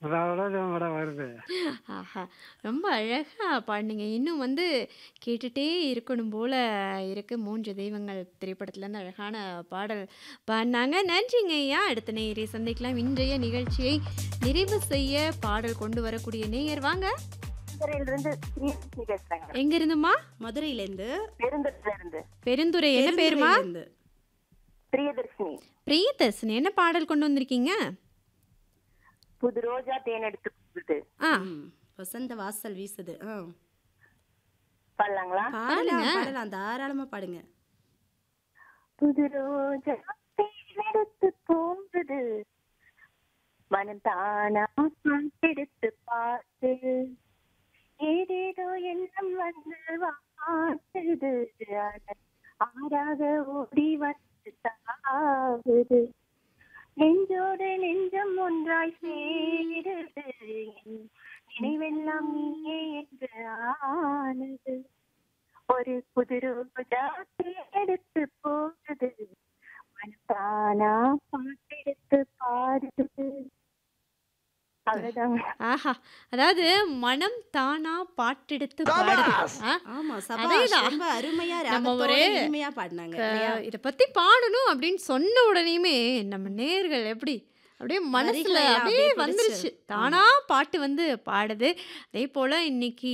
அவ்வளோதான் மேடம் வருது ஆஹா! ரொம்ப அழகா பாடுனீங்க. இன்னும் வந்து கேட்டுட்டே இருக்கணும் போல இருக்கு. 3 தெய்வங்கள் திரைப்படத்துலேருந்து அழகான பாடல் பாடுனாங்க. நன்றிங்க ஐயா. அடுத்த நேயரை சந்திக்கலாம். இன்றைய நிகழ்ச்சியை நிறைவு செய்ய பாடல் கொண்டு வரக்கூடிய நேயர் வாங்க. மதுரையிலிருந்து பிரியதர்ஷினி பேசுறேங்க எங்க இருந்துமா? மதுரையிலேருந்து பெருந்துறையில இருந்து பெருந்துறை என்ன பேருமா? பெருந்துறையிலேருந்து. பிரியதர்ஷினி பிரியதர்ஷினி என்ன பாடல் கொண்டு வந்திருக்கீங்க? புது ரோஜா தேன் எடுத்து கொடுத்து ஆ ம். வசந்த வாசல் வீசுது ஆ. பாடலாங்களா பாடலாம் பாடுங்க. பாடலாம் தாராளமா பாடுங்க புது ரோஜா தேன் எடுத்து போகுது மனம் தானா எடுத்து பார்த்து ஏதேதோ எண்ணம் வந்து வாட்டுது ஆறாக ஓடி வந்து தாவுது நெஞ்சோடு நெஞ்சம் ஒன்றாய் சேருது என் நினைவெல்லாம் நீயே என்று ஆனது ஒரு புது ரோஜா எடுத்து போகுது மனத்தானா பாட்டெடுத்து பாடுது அவ்வளவுதாங்க ஆஹா! அதாவது மனம் தானா பாட்டெடுத்து பாடுது. ஆ ஆமா சபாஷ் அதேதான். ரொம்ப அருமையா நம்ம ராகத்தோட ஒரு இனிமையா பாடினாங்க இல்லையா? இத பத்தி பாடணும் அப்படின்னு சொன்ன உடனேயுமே நம்ம நேயர்கள் எப்படி அப்படியே மனசுல வரிகளை அப்படியே அப்படியே வந்துருச்சு. பிடிச்சு. தானா பாட்டு வந்து பாடுது. அதே போல இன்னைக்கு